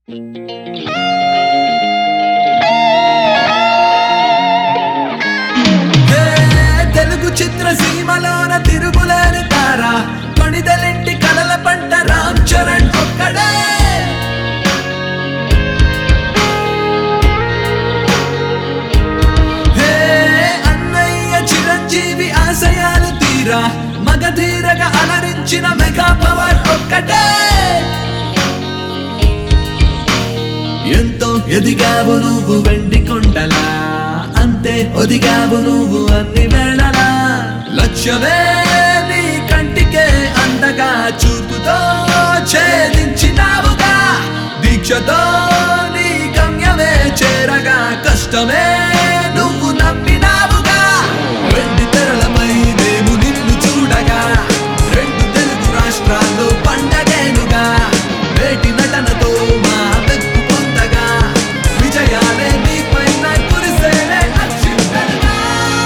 హే, తెలుగు చిత్ర సీమలోన తిరుగులేని తార కొణిదలింటి కలల పంట రామ్ చరణ్ ఒక్కడే హే, అన్నయ్య చిరంజీవి ఆశయాలు తీరా మగధీరగా అలరించిన మెగా పవర్ ఒక్కటే ఎంతో ఎదిగావు నువ్వు వెండి కొండలా అంతే ఒదిగావు నువ్వు అన్ని వేళలా లక్ష్యమే నీ కంటికే అందగా చూపుతో ఛేదించినావుగా దీక్షతో నీ గమ్యమే చేరగా కష్టమే నువ్వు నమ్మినావుగా వెండి తెరలపై మేము నిన్ను చూడగా రెండు తెలుగు రాష్ట్రాల్లో పండగేనుగా వేటి నటనతో మా మెప్పు పొందగా విజయాలే నీపైన కురిసేనే అక్షింతలుగా.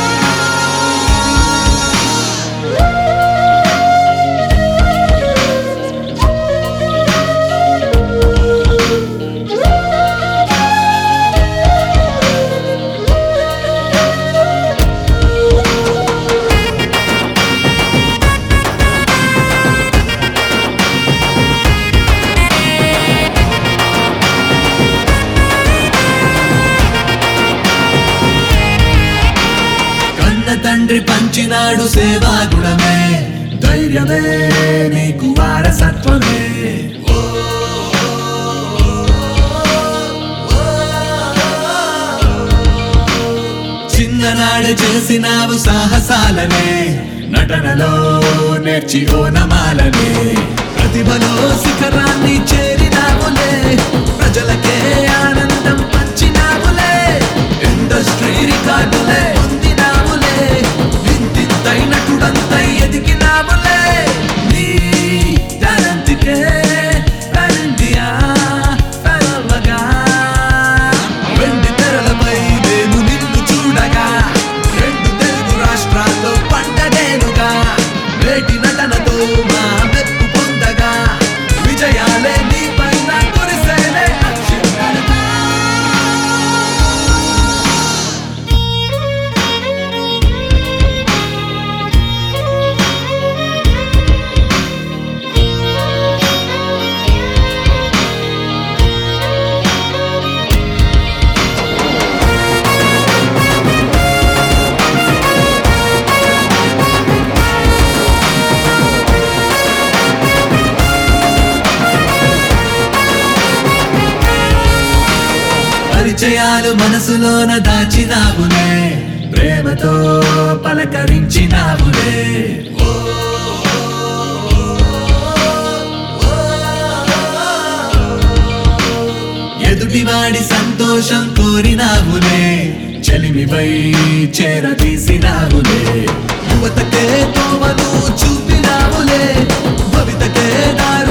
కన్న తండ్రి పంచినాడు సేవా గుణమే ధైర్యమే నీకు వారసత్వమే చిన్ననాడు చేసినావు సాహసాలనే నటనలో నేర్చి ఓనమాలనే ప్రతిభలో శిఖరాన్ని చేరినావులే ప్రజలకే ఆనందం పంచినావులే ఇండస్ట్రీ రికార్డులే పొందినావులే ఇంతింతై నటుడంతై ఎదిగినావులే నీ టాలెంట్కే టాలెంటియా పరమగా వెండి తెరలపై మేము నిన్ను చూడగా రెండు తెలుగు రాష్ట్రాల్లో పండగేనుగా వేటి నటనతో మా మెప్పు పొందగా విజయాలే నీ పైన కురిసేనే అక్షింతలుగా. పరిచయాలు మనసులోన దాచినావులే ప్రేమతో పలకరించినావులే ఎదుటివాడి సంతోషం కోరినావులే చెలిమిపై చేరదీసినావులే యువతకే తోవను చూపినావులే భవితకే దారి